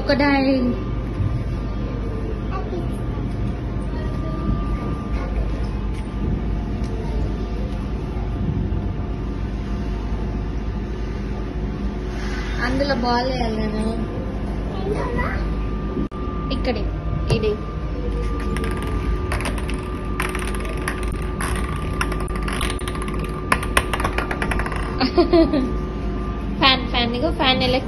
crocodile. అందులో ball వేయాలి నేను ఇక్కడే ఇది ఫ్యాన్ ఫ్యాన్ ఇగో ఫ్యాన్ ఎలా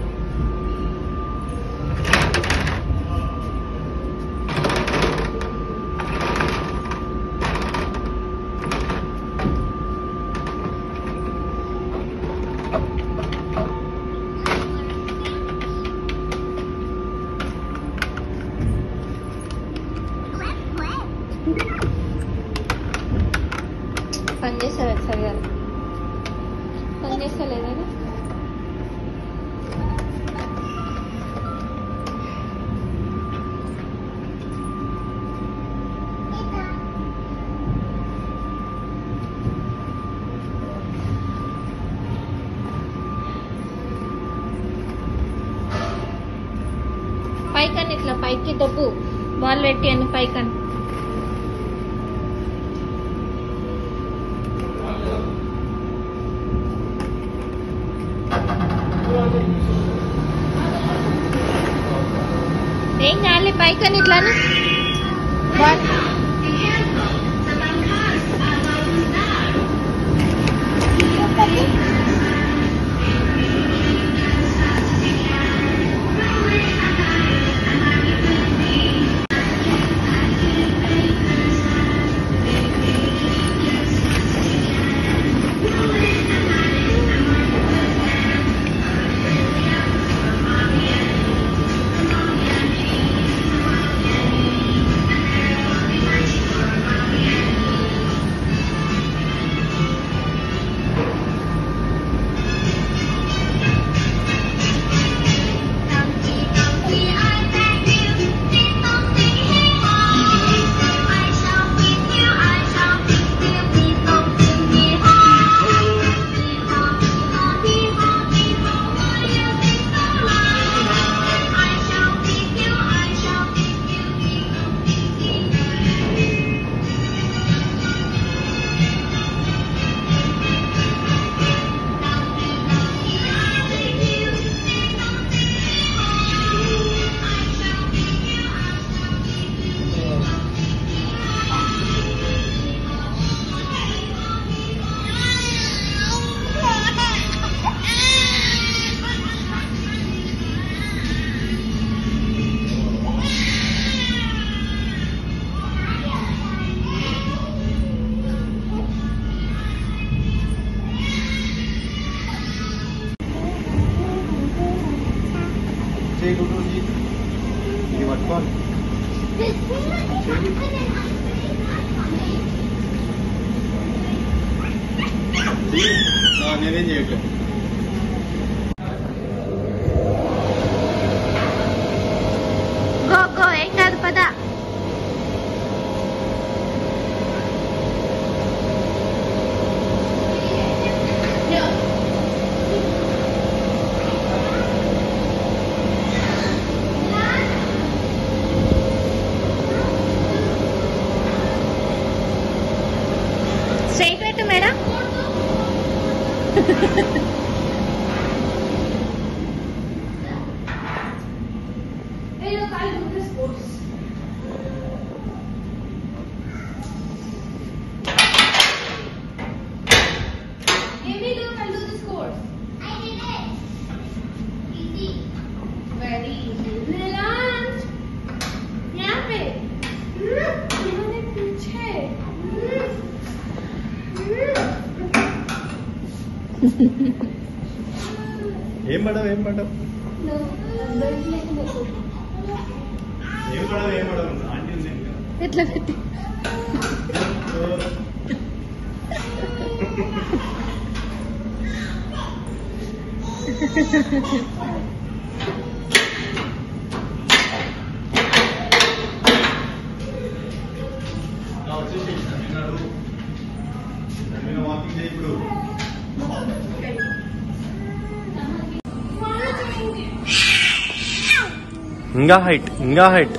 పని చేస్తారు సరిగా పని చేస్తలేదా పైకని ఇట్లా పైకి డబ్బు బాల్ పెట్టి అని పైకని ఏం కాలే పైకని ఇట్లాను బాల్ చేయి గుడ్డు ఇది పట్టుకోవాలి నేనేం చేయట్లేదు గో గో ఏం కాదు పద స్ట్రైట్ పెట్టు మేడం Very easy. Relax. यहाँ पे मैंने पीछे ఏం పడవు ఏం పడవు ఏం పడవు ఏం పడవు ఆంటీ ఉంది ఇంకా. ఎట్లా పెట్టి ఆ, వచ్చేసి తమిళనాడు తమిళ వాకింగ్ చేయి ఇప్పుడు ఇంకా హైట్ ఇంకా హైట్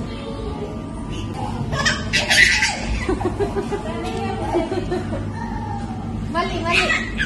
మళ్ళీ మళ్ళీ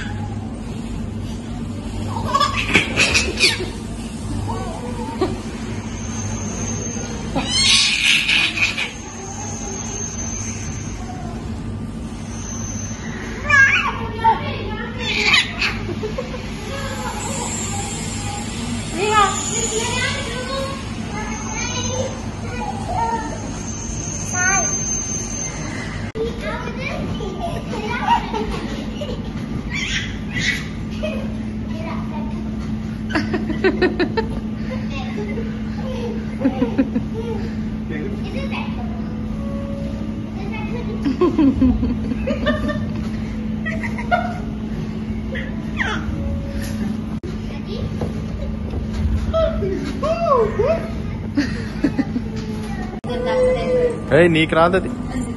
ఏయ్ నీకు రాదది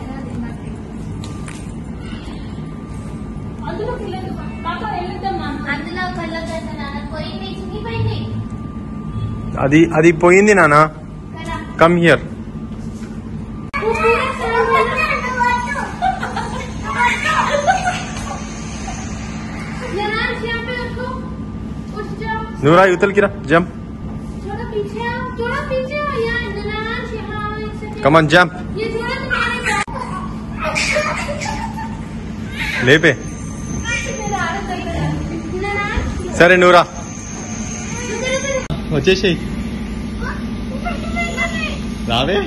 అందులో కళ్ళ పోయింది చిక్కిపోయింది అది అది పోయింది నానా కదా కమ్ హియర్ जनाब यहाँ पे उसको उस जाओ నువ్వు రా యువతలకి రా జంప్ थोड़ा पीछे आओ थोड़ा पीछे आओ यहाँ जनाब यहाँ आओ एक सेकंड కమాన్ జంప్ ये थोड़ा तुम्हारे లేపే जनाब సరే నువ్వు రా इधर इधर వచ్చేసేయి రావే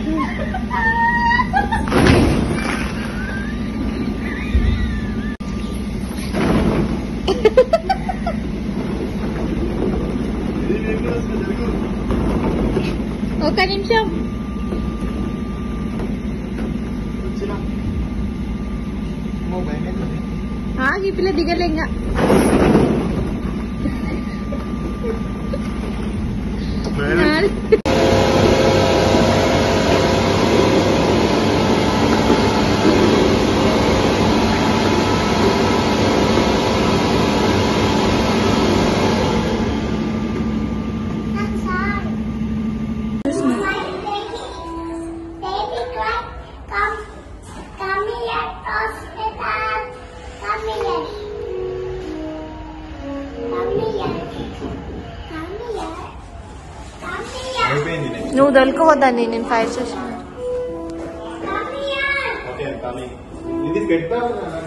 ఒక నిమిషం ఆగి ఈ పిల్ల దిగలే ఇంకా అయిపోయింది నువ్వు దొరకపోద్దాన్ని నేను ఫైర్ చేసిన ఓకే కానీ ఇది పెట్టాలి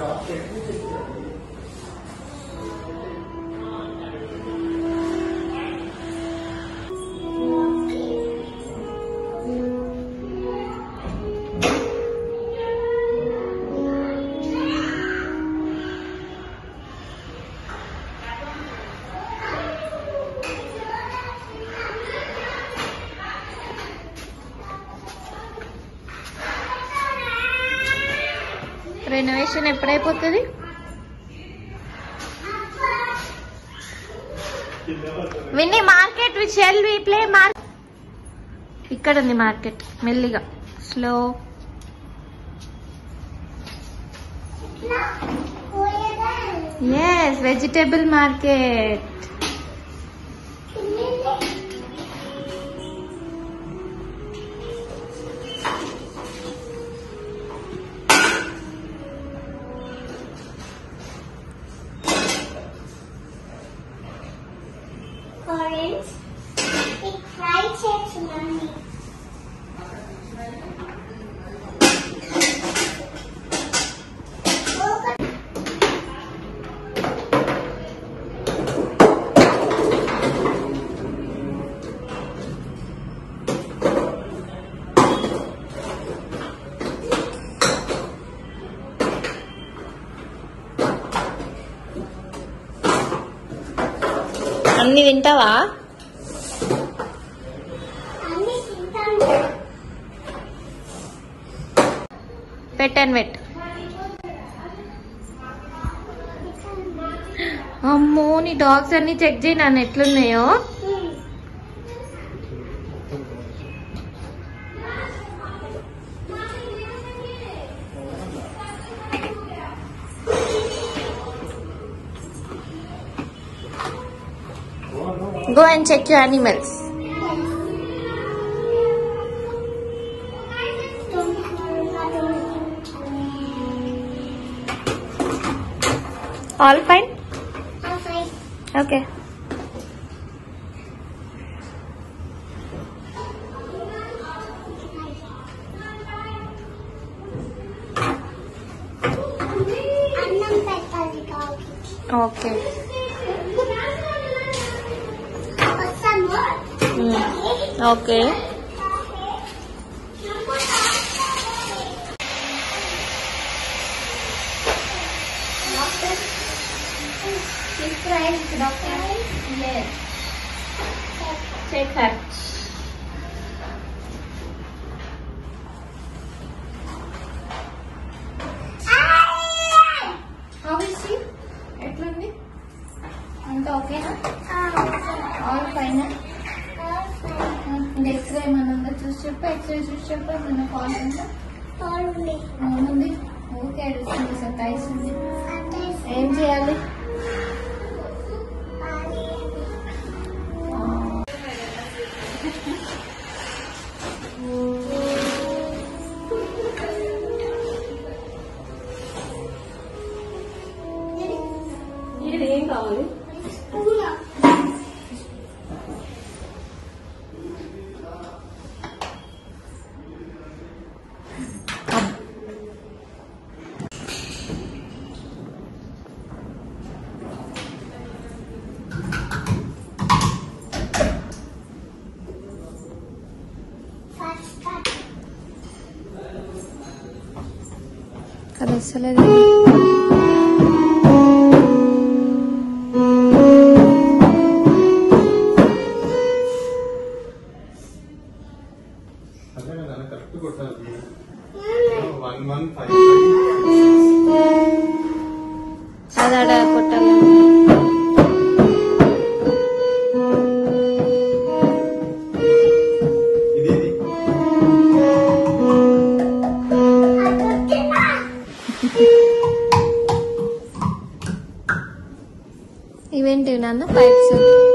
రెనోవేషన్ ఎప్పుడైపోతుంది విన్ని market with shell we play market ఇక్కడ ఉంది మార్కెట్ మెల్లిగా స్లో ఎస్ vegetable market Orange. It fried chips, mommy. అన్ని తింటావా అన్ని తింటాను పెట్టాను పెట్టు అమ్మో నీ డాగ్స్ అన్ని చెక్ చేయి నన్ను ఎట్లున్నాయో go and check you animals all fine I'm fine. Okay అన్నం పెట్టాలి కావాలి ఓకే వస్తాము okay Check her. How is she? ఎట్లుంది అంత ఓకేనా ఆల్ ఫైన్ ఎక్స్రే ఏమన్నా ఉందా చూసి చెప్పు ఎక్స్రే చూసి చెప్పు ఏమన్నా ఫాల్ట్ ఉందా పాలుంది ఏముంది ఓకే అడుస్తుంది సతాయిస్తుంది ఏం చేయాలి ఏం కావాలి అది వస్తలేదు అదే కదా కరెక్ట్ కొట్టాలి వన్ వన్ ఫైవ్ అది ఆడ కొట్టాలి ఇది ఇది ఇవేంటి నాన్న పైప్స్